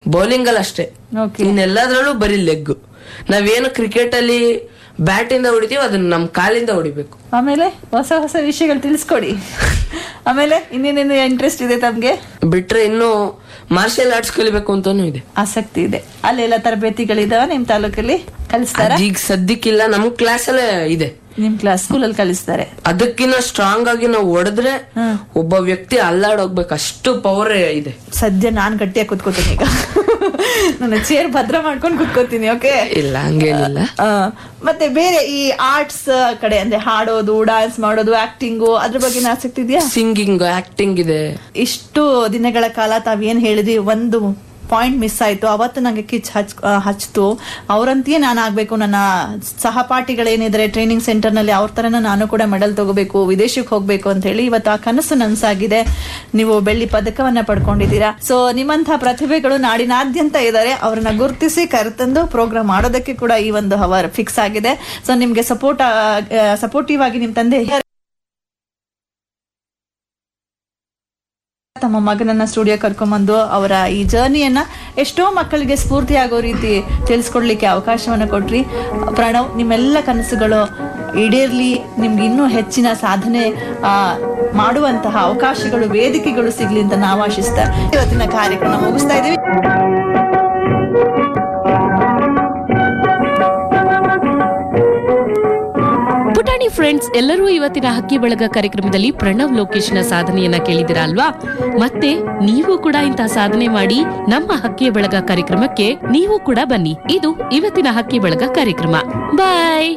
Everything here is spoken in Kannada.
ಬೌಲಿಂಗ್ ಅಲ್ಲಿ ಅಷ್ಟೇ ಓಕೆ ಇನ್ನೆಲ್ಲದ್ರಲ್ಲೂ ಬರೀ ಲೆಗ್ ನಾವೇನು ಕ್ರಿಕೆಟ್ ಅಲ್ಲಿ ಬ್ಯಾಟ್ ಇಂದ ಹೊಡಿತೀವಿ ಅದನ್ನ ನಮ್ ಕಾಲಿಂದ ಹೊಡಿಬೇಕು ಆಮೇಲೆ ಹೊಸ ಹೊಸ ವಿಷಯಗಳು ತಿಳಿಸ್ಕೊಡಿ ಆಮೇಲೆ ಇನ್ನೇನೇನು ಇಂಟ್ರೆಸ್ಟ್ ಇದೆ ತಮ್ಗೆ ಬಿಟ್ರೆ ಇನ್ನು ಮಾರ್ಷಲ್ ಆರ್ಟ್ಸ್ ಕಲಿಬೇಕು ಅಂತಾನು ಇದೆ ಆಸಕ್ತಿ ಇದೆ ಅಲ್ಲೆಲ್ಲ ತರಬೇತಿಗಳಿದಾವ ನಿಮ್ ತಾಲೂಕಲ್ಲಿ ಕಲಿಸ್ತಾರ ಈಗ ಸದ್ಯಕ್ಕಿಲ್ಲ ನಮ್ ಕ್ಲಾಸ್ ಅಲ್ಲೇ ಇದೆ ನಿಮ್ ಕ್ಲಾಸ್ ಸ್ಕೂಲಲ್ಲಿ ಕಲಿಸ್ತಾರೆ ಅದಕ್ಕಿನ್ನ ಸ್ಟ್ರಾಂಗ್ ಆಗಿ ನಾವು ಹೊಡೆದ್ರೆ ಒಬ್ಬ ವ್ಯಕ್ತಿ ಅಲ್ಲಾಡೋಗ್ಬೇಕು ಅಷ್ಟು ಪವರ್ ಇದೆ ಸದ್ಯ ನಾನ್ ಗಟ್ಟಿಯಾಗಿ ಕುತ್ಕೋತೀನಿ ಈಗ ನನ್ನ ಚೇರ್ ಭದ್ರ ಮಾಡ್ಕೊಂಡು ಕುತ್ಕೋತೀನಿ ಓಕೆ ಇಲ್ಲ ಹಂಗೇನಿಲ್ಲ ಮತ್ತೆ ಬೇರೆ ಈ ಆರ್ಟ್ಸ್ ಕಡೆ ಅಂದ್ರೆ ಹಾಡೋದು ಡಾನ್ಸ್ ಮಾಡೋದು ಆಕ್ಟಿಂಗು ಅದ್ರ ಬಗ್ಗೆ ಆಸಕ್ತಿ ಇದೆಯಾ ಸಿಂಗಿಂಗ್ ಆಕ್ಟಿಂಗ್ ಇದೆ ಇಷ್ಟು ದಿನಗಳ ಕಾಲ ತಾವೇನ್ ಹೇಳಿದ್ರಿ ಒಂದು ಪಾಯಿಂಟ್ ಮಿಸ್ ಆಯ್ತು ಅವತ್ತು ನಂಗೆ ಕಿಚ್ ಹಚ್ ಆ, ಹಚ್ತು ಅವರಂತೆಯೇ ನಾನು ಆಗ್ಬೇಕು ನನ್ನ ಸಹಪಾಠಿಗಳೇನಿದ್ರೆ ಟ್ರೈನಿಂಗ್ ಸೆಂಟರ್ ನಲ್ಲಿ ಅವ್ರ ತರನ ನಾನು ಕೂಡ ಮೆಡಲ್ ತಗೋಬೇಕು ವಿದೇಶಕ್ಕೆ ಹೋಗ್ಬೇಕು ಅಂತ ಹೇಳಿ ಇವತ್ತು ಆ ಕನಸು ನನ್ಸಾಗಿದೆ ನೀವು ಬೆಳ್ಳಿ ಪದಕವನ್ನ ಪಡ್ಕೊಂಡಿದ್ದೀರಾ ಸೊ ನಿಮ್ಮಂತಹ ಪ್ರತಿಭೆಗಳು ನಾಡಿನಾದ್ಯಂತ ಇದ್ದಾರೆ ಅವ್ರನ್ನ ಗುರುತಿಸಿ ಕರೆತಂದು ಪ್ರೋಗ್ರಾಮ್ ಮಾಡೋದಕ್ಕೆ ಕೂಡ ಈ ಒಂದು ಹವರ್ ಫಿಕ್ಸ್ ಆಗಿದೆ ಸೊ ನಿಮ್ಗೆ ಸಪೋರ್ಟ್ ಸಪೋರ್ಟಿವ್ ಆಗಿ ನಿಮ್ ತಂದೆ ತಮ್ಮ ಮಗನನ್ನ ಸ್ಟುಡಿಯೋ ಕರ್ಕೊಂಬಂದು ಅವರ ಈ ಜರ್ನಿಯನ್ನ ಎಷ್ಟೋ ಮಕ್ಕಳಿಗೆ ಸ್ಫೂರ್ತಿ ಆಗೋ ರೀತಿ ತಿಳಿಸ್ಕೊಡ್ಲಿಕ್ಕೆ ಅವಕಾಶವನ್ನ ಕೊಟ್ರಿ ಪ್ರಣವ್ ನಿಮ್ಮೆಲ್ಲ ಕನಸುಗಳು ಈಡೇರ್ಲಿ ನಿಮ್ಗೆ ಇನ್ನೂ ಹೆಚ್ಚಿನ ಸಾಧನೆ ಆ, ಮಾಡುವಂತಹ ಅವಕಾಶಗಳು ವೇದಿಕೆಗಳು ಸಿಗ್ಲಿ ಅಂತ ನಾವು ಆಶಿಸ್ತಾ ಇವತ್ತಿನ ಕಾರ್ಯಕ್ರಮ ಮುಗಿಸ್ತಾ ಇದೀವಿ ಪುಟಾಣಿ ಫ್ರೆಂಡ್ಸ್ ಎಲ್ಲರೂ ಇವತ್ತಿನ ಹಕ್ಕಿ ಬಳಗ ಕಾರ್ಯಕ್ರಮದಲ್ಲಿ ಪ್ರಣವ್ ಲೋಕೇಶ್ನ ಸಾಧನೆಯನ್ನ ಕೇಳಿದಿರಾ ಅಲ್ವಾ ಮತ್ತೆ ನೀವು ಕೂಡ ಇಂತಹ ಸಾಧನೆ ಮಾಡಿ ನಮ್ಮ ಹಕ್ಕಿ ಬಳಗ ಕಾರ್ಯಕ್ರಮಕ್ಕೆ ನೀವು ಕೂಡ ಬನ್ನಿ ಇದು ಇವತ್ತಿನ ಹಕ್ಕಿ ಬಳಗ ಕಾರ್ಯಕ್ರಮ ಬಾಯ್